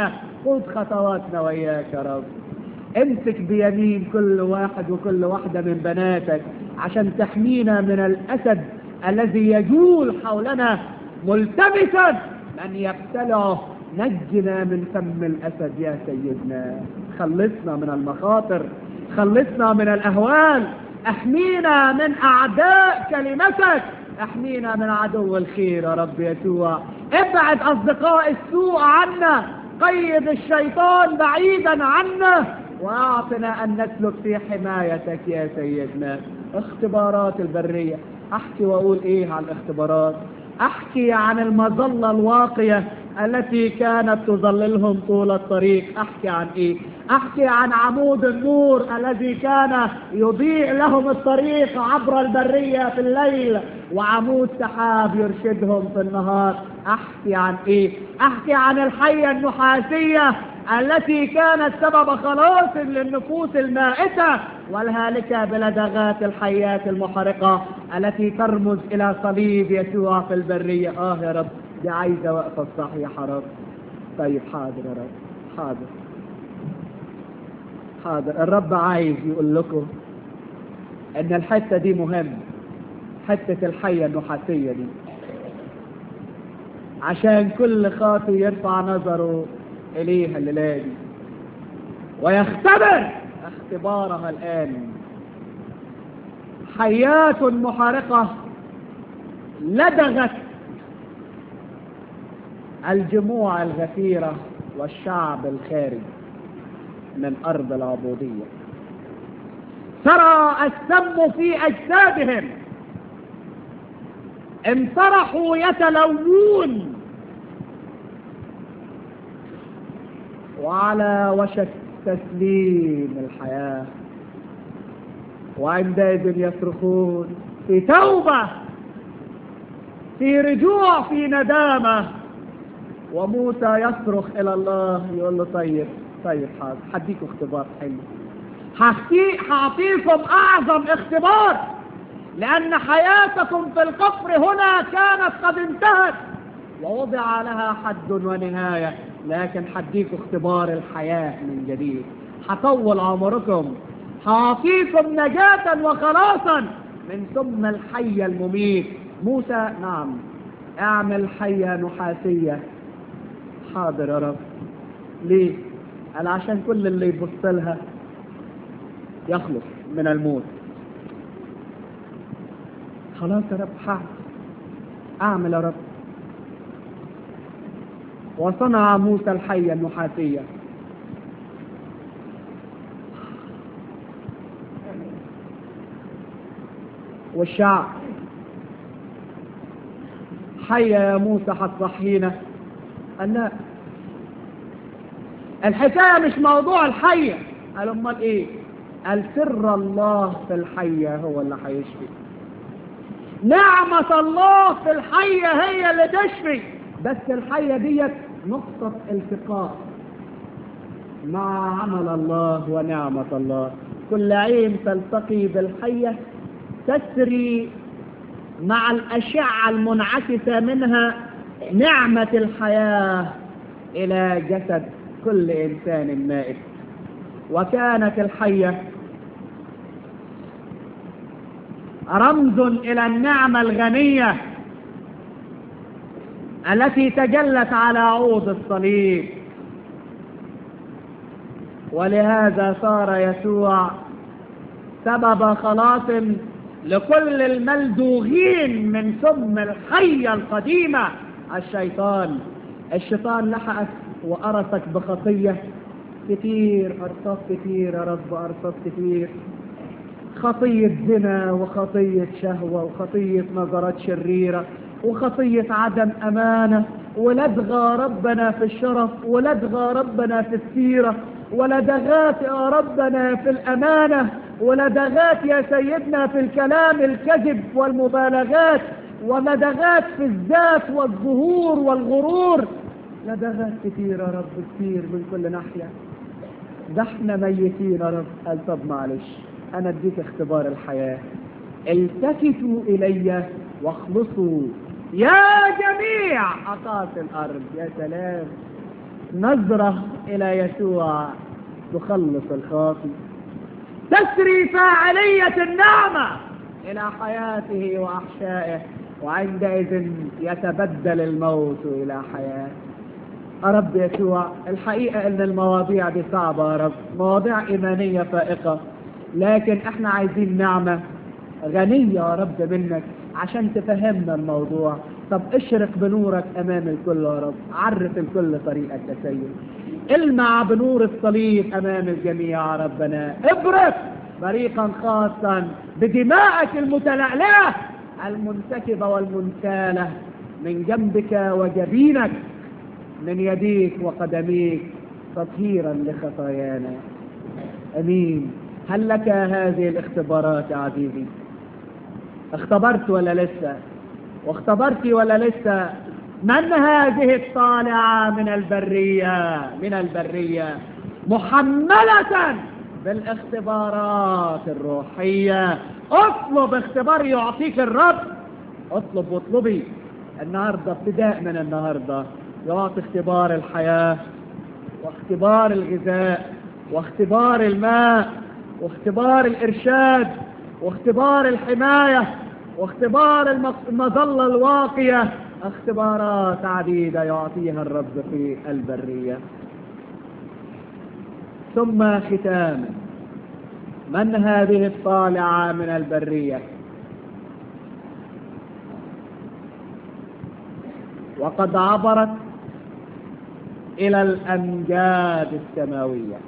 خد خطواتنا وياك يا رب امسك بيمين كل واحد وكل واحدة من بناتك عشان تحمينا من الأسد الذي يجول حولنا ملتمسا من يبتلعه نجنا من فم الأسد يا سيدنا خلصنا من المخاطر خلصنا من الأهوال احمينا من أعداء كلمتك احمينا من عدو الخير يا رب يسوع ابعد أصدقاء السوء عنا قيد الشيطان بعيدا عنا واعطنا ان نسلك في حمايتك يا سيدنا اختبارات البرية احكي واقول ايه عن الاختبارات احكي عن المظلة الواقية التي كانت تظللهم طول الطريق احكي عن ايه احكي عن عمود النور الذي كان يضيء لهم الطريق عبر البرية في الليل وعمود سحاب يرشدهم في النهار احكي عن ايه احكي عن الحية النحاسية التي كانت سبب خلاص للنفوس المائتة والهالكة بلدغات الحيات المحرقة التي ترمز إلى صليب يسوع في البرية آه يا رب دي عايزة وقفة صحيحة يا رب طيب حاضر يا رب حاضر حاضر الرب عايز يقول لكم ان الحتة دي مهمة حتة الحية النحاسية دي عشان كل خاطي يرفع نظره إليها الليلة دي ويختبر اختبارها الآن حيات محارقة لدغت الجموع الغفيرة والشعب الخارج من أرض العبودية ترى السم في أجسادهم انطرحوا يتلوون وعلى وشك تسليم الحياة وعندئذ يصرخون في توبة في رجوع في ندامة وموسى يصرخ إلى الله يقول له طيب طيب حاضر هديكوا اختبار حلو هعطيكم أعظم اختبار لأن حياتكم في القفر هنا كانت قد انتهت ووضع لها حد ونهاية لكن حديكوا اختبار الحياة من جديد هطول عمركم هعطيكم نجاة وخلاصا من ثم الحية المميت موسى نعم اعمل حية نحاسية حاضر يا رب ليه قال عشان كل اللي يبص لها يخلص من الموت خلاص يا رب حاضر اعمل يا رب وصنع موسى الحية النحاسية والشعب حية يا موسى هتصحينا قال لا الحكاية مش موضوع الحية قال امال ايه قال سر الله في الحية هو اللي هيشفي نعمة الله في الحية هي اللي تشفي بس الحية ديت نقطة التقاء مع عمل الله ونعمة الله كل عين تلتقي بالحية تسري مع الأشعة المنعكسة منها نعمة الحياة إلى جسد كل إنسان مائت وكانت الحية رمز إلى النعمة الغنية التي تجلت على عود الصليب ولهذا صار يسوع سبب خلاص لكل الملدوغين من سم الحية القديمة الشيطان الشيطان لحقك وأرسك بخطية كتير أرصاف كتير يا رب أرصاف كتير خطية زنا وخطية شهوة وخطية نظرات شريرة وخطية عدم أمانة ولدغى ربنا في الشرف ولدغى ربنا في السيرة ولدغات يا ربنا في الأمانة ولدغات يا سيدنا في الكلام الكذب والمبالغات ولدغات في الذات والظهور والغرور لدغات كتير يا رب كتير من كل ناحية ده احنا ميتين يا رب قال طب معلش انا اديك اختبار الحياة التفتوا الي واخلصوا يا جميع اقاصي الارض يا سلام نظرة إلى يسوع تخلص الخاطي تسري فاعلية النعمة إلى حياته وأحشائه وعندئذ يتبدل الموت إلى حياة يا رب يسوع الحقيقة ان المواضيع دي صعبة يا رب مواضيع ايمانية فائقة لكن احنا عايزين نعمة غنية يا رب منك عشان تفهمنا الموضوع طب اشرق بنورك امام الكل يا رب عرف الكل طريقك يا سيد المع بنور الصليب امام الجميع يا ربنا ابرق طريقا خاصا بدمائك المتلألئة المنسكبة والمنسالة من جنبك وجبينك من يديك وقدميك تطهيرا لخطايانا امين هل لك هذه الاختبارات يا عزيزي اختبرت ولا لسه واختبرت ولا لسه من هذه الطالعة من البرية من البرية محملة بالاختبارات الروحية اطلب اختبار يعطيك الرب اطلب واطلبي النهاردة ابتداء من النهاردة يعطي اختبار الحياة واختبار الغذاء واختبار الماء واختبار الإرشاد واختبار الحماية واختبار المظلة الواقية اختبارات عديدة يعطيها الرب في البرية ثم ختاما من هذه الطالعة من البرية وقد عبرت إلى الأمجاد السماوية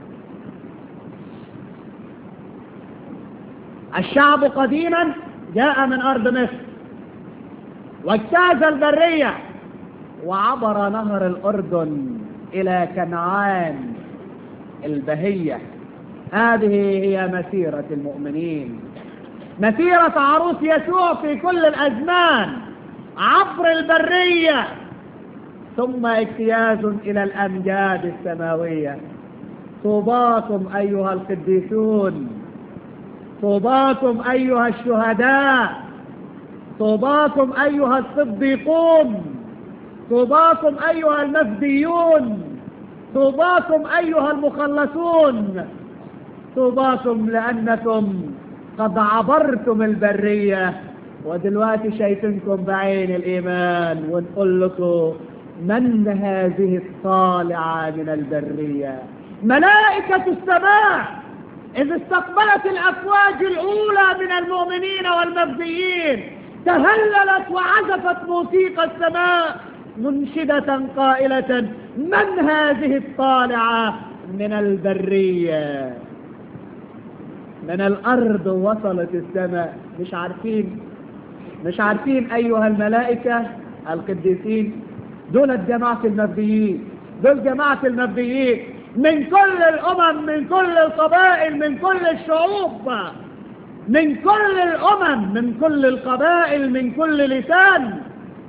الشعب قديما جاء من أرض مصر واجتاز البرية وعبر نهر الأردن إلى كنعان البهية هذه هي مسيرة المؤمنين مسيرة عروس يسوع في كل الأزمان عبر البرية ثم اجتياز إلى الأمجاد السماوية طوباكم أيها القديسون طوباكم أيها الشهداء طوباكم أيها الصديقون طوباكم أيها المفديون طوباكم أيها المخلصون طوباكم لأنكم قد عبرتم البرية ودلوقتي شايفينكم بعين الإيمان ونقول لكم من هذه الطالعة من البرية ملائكة السماء إذ استقبلت الأفواج الأولى من المؤمنين والمبديين تهللت وعزفت موسيقى السماء منشدة قائلة من هذه الطالعة من البرية من الأرض وصلت السماء مش عارفين مش عارفين أيها الملائكة القديسين دول جماعة المبديين دول جماعة المبديين من كل الأمم من كل القبائل من كل الشعوب من كل الأمم من كل القبائل من كل لسان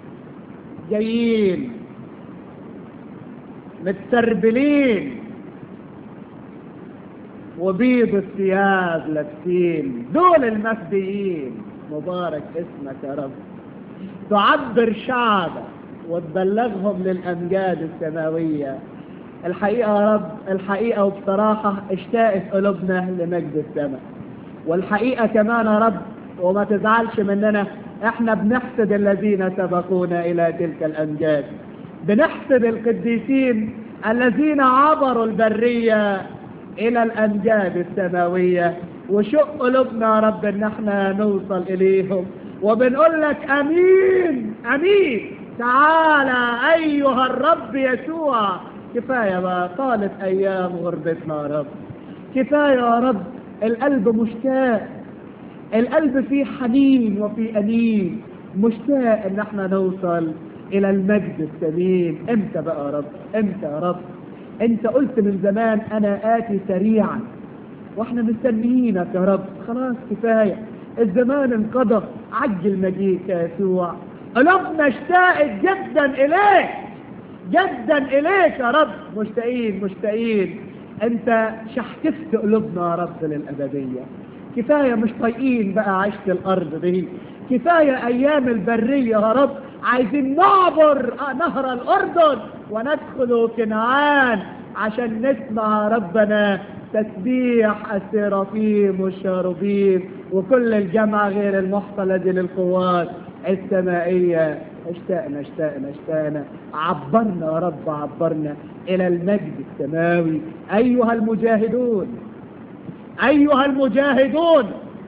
جايين متسربلين وبيض الثياب لابسين دول المفديين مبارك اسمك يا رب تعبر شعبك وتبلغهم للأمجاد السماوية الحقيقة يا رب الحقيقة وبصراحة اشتاقت قلوبنا لمجد السماء والحقيقة كمان يا رب وما تزعلش مننا احنا بنحسد الذين سبقونا الى تلك الامجاد بنحسد القديسين الذين عبروا البرية الى الامجاد السماوية وشق قلوبنا يا رب ان احنا نوصل اليهم وبنقول لك امين امين تعالى ايها الرب يسوع كفاية بقى طالت ايام غربتنا يا رب كفاية يا رب القلب مشتاق القلب فيه حنين وفيه أنين مشتاق ان احنا نوصل الى المجد السمين امتى بقى يا رب امتى يا رب انت قلت من زمان انا اتي سريعا واحنا مستنيينك يا رب خلاص كفاية الزمان انقضى عجل مجيئك يا يسوع قلوبنا اشتاقت جدا اليك جدا اليك يا رب مشتاقين مشتاقين انت شحتفت قلوبنا يا رب للابديه كفايه مش طايقين بقى عيشه الارض دي كفايه ايام البريه يا رب عايزين نعبر نهر الاردن وندخل كنعان عشان نسمع ربنا تسبيح السرافيم والشاروبيم وكل الجمع غير المحصى الذي للقوات السمائية اشتقنا اشتقنا اشتقنا عبرنا يا رب عبرنا إلى المجد السماوي أيها المجاهدون أيها المجاهدون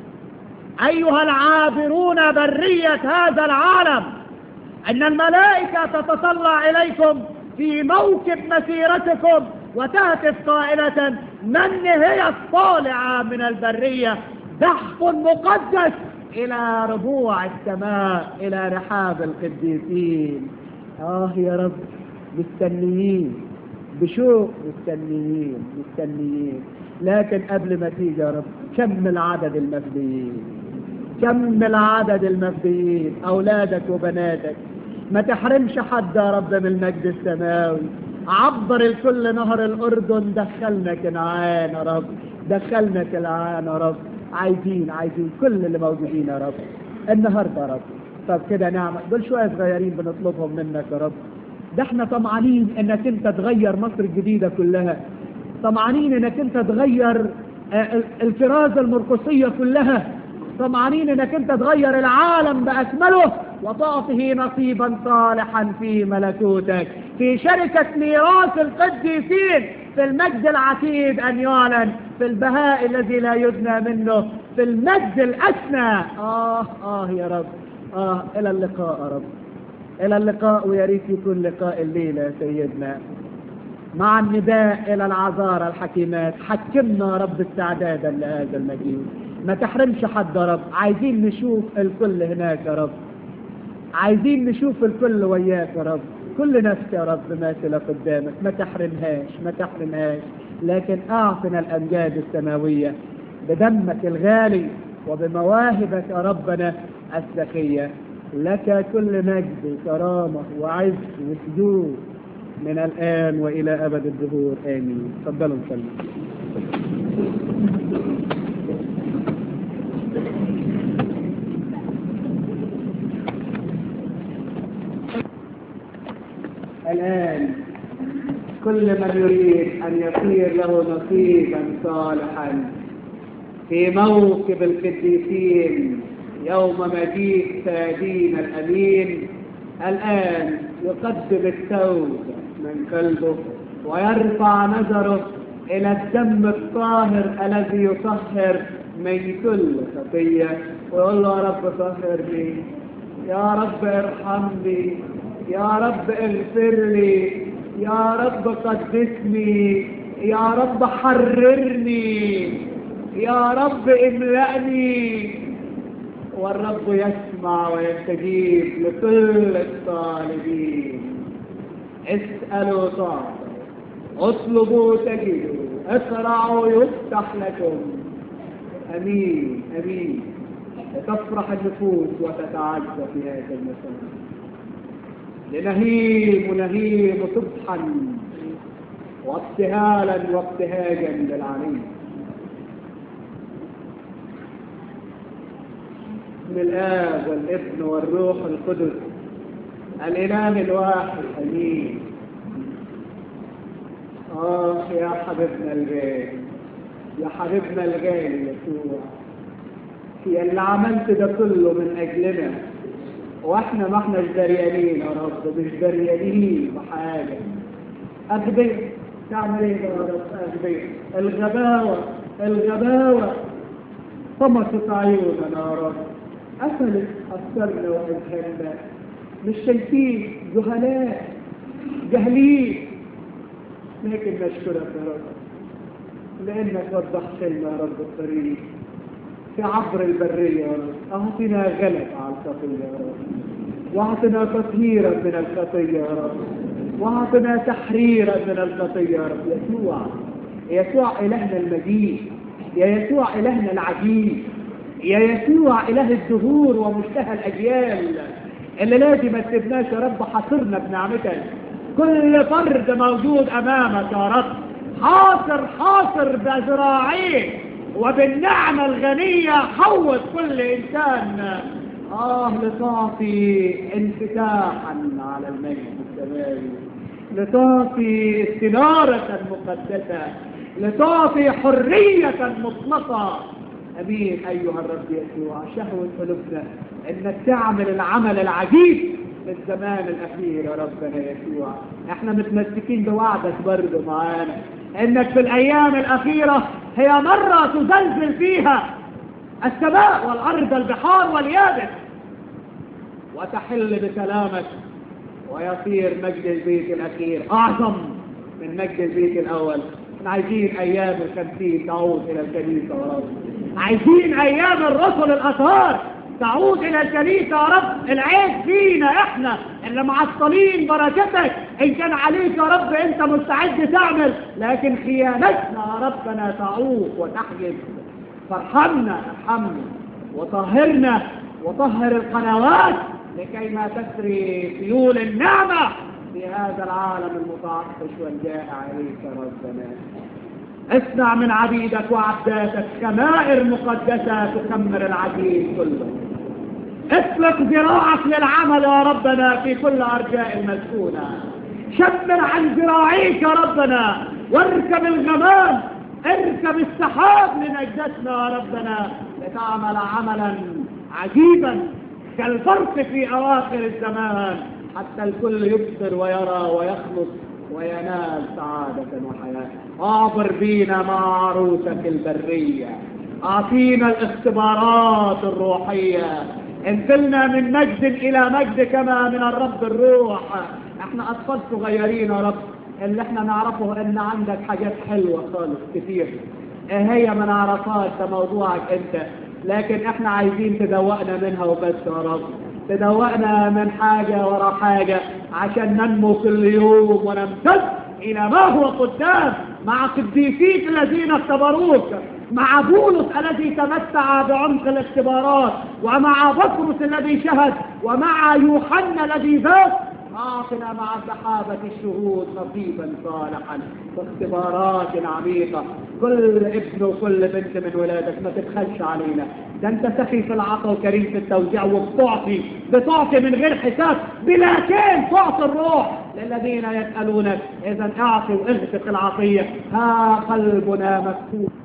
أيها العابرون برية هذا العالم أن الملائكة تتطلع إليكم في موكب مسيرتكم وتهتف قائلة من هي الطالعة من البرية زحف مقدس إلى ربوع السماء إلى رحاب القديسين آه يا رب مستنيين بشوق مستنيين مستنيين لكن قبل ما تيجي يا رب كمل عدد المفديين كمل عدد المفديين أولادك وبناتك ما تحرمش حد يا رب من المجد السماوي عبر الكل نهر الأردن دخلنا كنعان يا رب دخلنا كنعان يا رب عايزين عايزين كل اللي موجودين يا رب النهارده يا رب طب كده نعمة دول شوية صغيرين بنطلبهم منك يا رب ده احنا طمعانين انك انت تغير مصر الجديدة كلها طمعانين انك انت تغير آه، الكرازة المرقصية كلها طمعانين انك انت تغير العالم باكمله وتعطه نصيبا صالحا في ملكوتك في شركة ميراث القديسين في المجد العتيد ان يعلن في البهاء الذي لا يدنى منه في المجد الاسنى اه اه يا رب اه الى اللقاء يا رب الى اللقاء ويا ريت يكون لقاء الليله يا سيدنا مع النداء الى العذارى الحكيمات حكمنا يا رب استعدادا لهذا المجيء ما تحرمش حد يا رب عايزين نشوف الكل هناك يا رب عايزين نشوف الكل وياك يا رب كل نفس يا رب ماثلة قدامك ما تحرمهاش ما تحرمهاش لكن اعطنا الامجاد السماوية بدمك الغالي وبمواهبك يا ربنا السخية لك كل مجد وكرامة وعز وسجود من الآن وإلى أبد الدهور آمين تفضلوا نصلي الآن كل من يريد أن يصير له نصيبا صالحا في موكب القديسين يوم مجيء سيدنا الأمين الآن يقدم التوبة من قلبه ويرفع نظره إلى الدم الطاهر الذي يطهر من كل خطية ويقول له يا رب طهرني يا رب ارحمني يا رب اغفر لي يا رب قدسني يا رب حررني يا رب املأني والرب يسمع ويستجيب لكل الطالبين اسألوا تعطوا اطلبوا تجدوا اسرعوا يفتح لكم امين امين لتفرح النفوس وتتعزى في هذا المكان لنهيم ونهيم صبحا وابتهالا وابتهاجا للعليم باسم الآب والابن والروح القدس الإله الواحد أمين آه يا حبيبنا الغالي يا حبيبنا الغالي يسوع يا اللي عملت ده كله من أجلنا واحنا ما احناش دريانين يا رب مش دريانين بحاجة أغبياء تعمل ايه يا رب أغبياء الغباوة الغباوة طمست عيوننا يا رب قفلت أفكارنا وأذهاننا مش شايفين جهلاء جاهلين لكن نشكرك يا رب لأنك وضحت لنا يا رب الطريق في عبر البرية يا رب أعطنا غلب على الخطية يا رب واعطنا تطهيرا من الخطية يا رب واعطنا تحريرا من الخطية يا رب يسوع يسوع إلهنا المجيد يا يسوع إلهنا العجيب يا يسوع إله الدهور ومشتهى الأجيال اللي لازم ما تسيبناش يا رب حاصرنا بنعمتك كل فرد موجود أمامك يا رب حاصر حاصر بذراعيه وبالنعمة الغنية حوط كل إنسان آه لتعطي انفتاحا على المجد السماوي لتعطي استنارة مقدسة لتعطي حرية مطلقة أمين أيها الرب يسوع شهوة قلوبنا أنك تعمل العمل العجيب في الزمان الأخير يا ربنا يسوع احنا متمسكين بوعدك برضه معانا انك في الأيام الأخيرة هي مرة تزلزل فيها السماء والأرض البحار واليابس وتحل بكلامك ويصير مجد البيت الأخير أعظم من مجد البيت الأول احنا عايزين أيام الخمسين تعود إلى الكنيسة يا رب عايزين أيام الرسل الأطهار تعود إلى الكنيسة يا رب العيب فينا احنا اللي معطلين بركتك إن كان عليك يا رب أنت مستعد تعمل لكن خيانتنا يا ربنا تعوق وتحجب فارحمنا ارحمنا وطهرنا وطهر القنوات لكي ما تسري سيول النعمة في هذا العالم المتعطش والجائع عليك يا ربنا اصنع من عبيدك وعبداتك خمائر مقدسة تكمر العجيب كله اطلق ذراعك للعمل يا ربنا في كل أرجاء المسكونة شمر عن ذراعيك يا ربنا واركب الغمام اركب السحاب لنجدتنا يا ربنا لتعمل عملا عجيبا كالبرق في أواخر الزمان حتى الكل يبصر ويرى ويخلص وينال سعادة وحياة اعبر بينا مع عروسك البرية اعطينا الاختبارات الروحية انزلنا من مجد الى مجد كما من الرب الروح احنا اطفال صغيرين يا رب اللي احنا نعرفه ان عندك حاجات حلوة خالص كتير ايه هي ما نعرفهاش ده موضوعك انت لكن احنا عايزين تدوقنا منها وبس يا رب تدوقنا من حاجة ورا حاجة عشان ننمو كل يوم ونمتد إلى ما هو قدام مع قديسيك الذين اختبروك مع بولس الذي تمتع بعمق الاختبارات ومع بطرس الذي شهد ومع يوحنا الذي ذاق أعطنا مع سحابة الشهود نصيبا صالحا باختبارات عميقة كل ابن وكل بنت من ولادك ما تبخلش علينا ده انت سخي في العطاء وكريم في التوزيع وبتعطي بتعطي من غير حساب بلا كان تعطي الروح للذين يسألونك إذا اعطي واغفق العطية ها قلبنا مفتوح